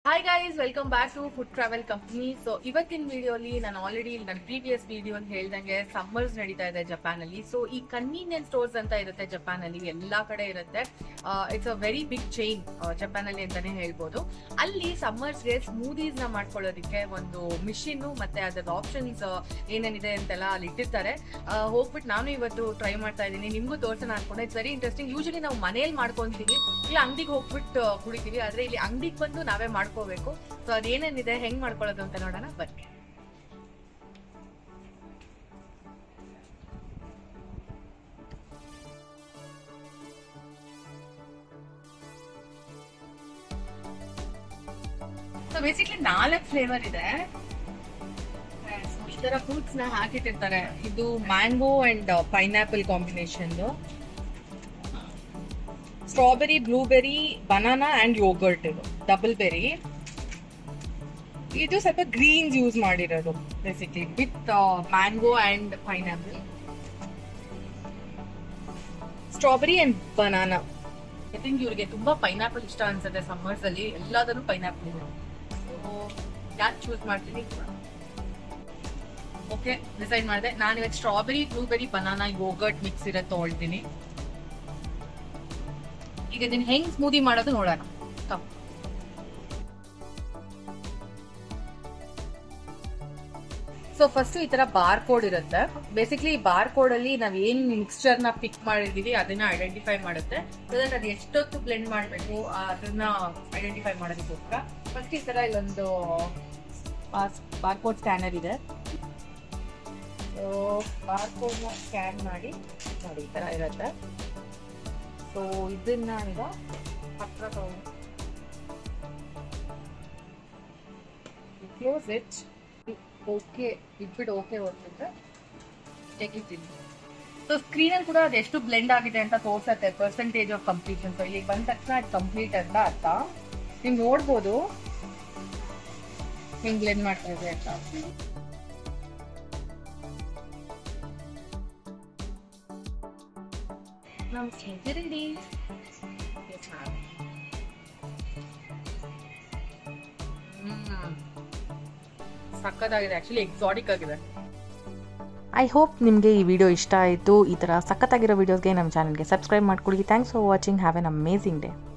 hi guys welcome back to food travel company so ಇವತ್ತಿನ ವಿಡಿಯೋಲಿ ನಾನು ಆಲ್ರೆಡಿ ನನ್ನ ಪ್ರೀವಿಯಸ್ ವಿಡಿಯೋ ಹೇಳ್ದಂಗೆ ಸಮ್ಮರ್ಸ್ ನಡೀತಾ ಇದೆ ಜಪಾನ್ ಅಲ್ಲಿ ಸೊ ಈ ಕನ್ವೀನಿಯನ್ಸ್ ಸ್ಟೋರ್ಸ್ ಅಂತ ಇರುತ್ತೆ ಜಪಾನ್ ಅಲ್ಲಿ ಎಲ್ಲಾ ಕಡೆ ಇರುತ್ತೆ it's a very big chain Japan ಅಲ್ಲಿ ಅಂತಾನೆ ಹೇಳ್ಬೋದು ಅಲ್ಲಿ ಸಮ್ಮರ್ಸ್ಗೆ ಸ್ಮೂದೀಸ್ ನ ಮಾಡ್ಕೊಳ್ಳೋದಕ್ಕೆ ಒಂದು ಮಿಷಿನ್ ಮತ್ತೆ ಅದ್ರ ಆಪ್ಷನ್ಸ್ ಏನೇನಿದೆ ಅಂತೆಲ್ಲ ಅಲ್ಲಿ ಇಟ್ಟಿರ್ತಾರೆ ಆ, ಹೋಗ್ಬಿಟ್ಟು ನಾನು ಇವತ್ತು ಟ್ರೈ ಮಾಡ್ತಾ ಇದ್ದೀನಿ ನಿಮ್ಗೂ ತೋರ್ಸೋಣ ಅನ್ಕೊಂಡೆ ಇಟ್ಸ್ ವೆರಿ ಇಂಟ್ರೆಸ್ಟಿಂಗ್ ಯೂಶಲಿ ನಾವು ಮನೇಲಿ ಮಾಡ್ಕೊಂತೀವಿ ಇಲ್ಲ ಅಂಗಡಿಗೆ ಹೋಗ್ಬಿಟ್ಟು ಕುಡಿತೀವಿ ಆದ್ರೆ ಇಲ್ಲಿ ಅಂಗಡಿಗೆ ಬಂದು ನಾವೇ ಮಾಡ್ಕೋಬೇಕು ಸೊ ಅದೇನೇನಿದೆ ಹೆಂಗ್ ಮಾಡ್ಕೊಳ್ಳೋದು ಅಂತ ನೋಡೋಣ ಬನ್ನಿ ಸೊ ಬೇಸಿಕ್ಲಿ ನಾಲ್ಕು ಫ್ಲೇವರ್ ಇದೆ So, ಈ ತರ ಫ್ರೂಟ್ಸ್ ನ ಹಾಕಿಟ್ಟಿರ್ತಾರೆ ಇದು mango and pineapple combination strawberry blueberry banana and yogurt ಇದು ಡಬಲ್ ಬೆರಿ ಇದು ಸ್ವಲ್ಪ ಗ್ರೀನ್ಸ್ ಯೂಸ್ ಮಾಡಿರೋದು basically with mango and pineapple strawberry and banana I think ಇವ್ರಿಗೆ ತುಂಬಾ ಪೈನಾಪಲ್ ಇಷ್ಟ ಅನ್ಸುತ್ತೆ ಸಮ್ಮರ್ಸ್ ಅಲ್ಲಿ ಎಲ್ಲಾದರೂ ಪೈನಾಪಲ್ ಇದೆ ಯಾಕೆ ಚೂಸ್ ಮಾಡ್ತೀನಿ ಓಕೆ ಡಿಸೈಡ್ ಮಾಡಿದೆ ನಾನು ಇವತ್ತು strawberry blueberry banana yogurt mix ಇರೋದು ತೊಗೊಳ್ತೀನಿ ಈಗ ಇದನ್ನ ಹೆಂಗ್ ಸ್ಮೂದಿ ಮಾಡೋದು ನೋಡೋಣ ತಪ್ಪು ಸೊ ಫಸ್ಟ್ ಈ ತರ ಬಾರ್ ಕೋಡ್ ಇರುತ್ತೆ ಬೇಸಿಕ್ಲಿ ಬಾರ್ ಕೋಡ್ ಅಲ್ಲಿ ನಾವ್ ಏನ್ ಮಿಕ್ಸ್ಚರ್ ನ ಪಿಕ್ ಮಾಡಿದೀವಿ ಅದನ್ನ ಐಡೆಂಟಿಫೈ ಮಾಡುತ್ತೆ ಸೊ ದಟ್ ಅದು ಎಷ್ಟೊತ್ತು ಬ್ಲೆಂಡ್ ಮಾಡಬೇಕು ಅದನ್ನ ಐಡೆಂಟಿಫೈ ಮಾಡೋದಕ್ಕೋಸ್ಕರ ಫಸ್ಟ್ ಈ ತರ ಇಲ್ಲೊಂದು ಬಾರ್ ಕೋಡ್ ಸ್ಕ್ಯಾನರ್ ಇದೆ ಸೊ ಬಾರ್ ಕೋಡ್ ನ ಸ್ಕ್ಯಾನ್ ಮಾಡಿ ನೋಡಿ ಈ ತರ ಇರುತ್ತೆ ಸೊ ಇದನ್ನ ಈಗ ಹತ್ರ ತಗೊಂಡು ಕ್ಲೋಸ್ ಇಟ್ ಓಕೆ ಇಟ್ಬಿಟ್ಟು ಓಕೆ ಹೊರಟಿದ್ರೆ ತೆಗಿತೀನಿ ಸೊ ಸ್ಕ್ರೀನಲ್ಲಿ ಕೂಡ ಅದು ಎಷ್ಟು ಬ್ಲೆಂಡ್ ಆಗಿದೆ ಅಂತ ತೋರ್ಸತ್ತೆ ಪರ್ಸೆಂಟೇಜ್ ಆಫ್ ಕಂಪ್ಲೀಷನ್ ಸೊ ಇಲ್ಲಿಗೆ ಬಂದ ತಕ್ಷಣ ಅದು ಕಂಪ್ಲೀಟ್ ಅಂತ ಅರ್ಥ ನೀವು ನೋಡ್ಬೋದು ಹೆಂಗ್ ಬ್ಲೆಂಡ್ ಮಾಡ್ತಾ ಇದೆ ಅಂತ ನಾವು ರೆಡಿ ಸಕ್ಕತ್ತಾಗಿದೆ ಆಕ್ಚುಲಿ ಎಕ್ಸಾಟಿಕ್ ಆಗಿದೆ ಐ ಹೋಪ್ ನಿಮಗೆ ಈ ವಿಡಿಯೋ ಇಷ್ಟ ಆಯಿತು ಈ ಥರ ಸಖತ್ತಾಗಿರೋ ವೀಡಿಯೋಸ್ಗೆ ನಮ್ಮ ಚಾನಲ್ಗೆ ಸಬ್ಸ್ಕ್ರೈಬ್ ಮಾಡ್ಕೊಳ್ಳಿ thanks for watching have an amazing day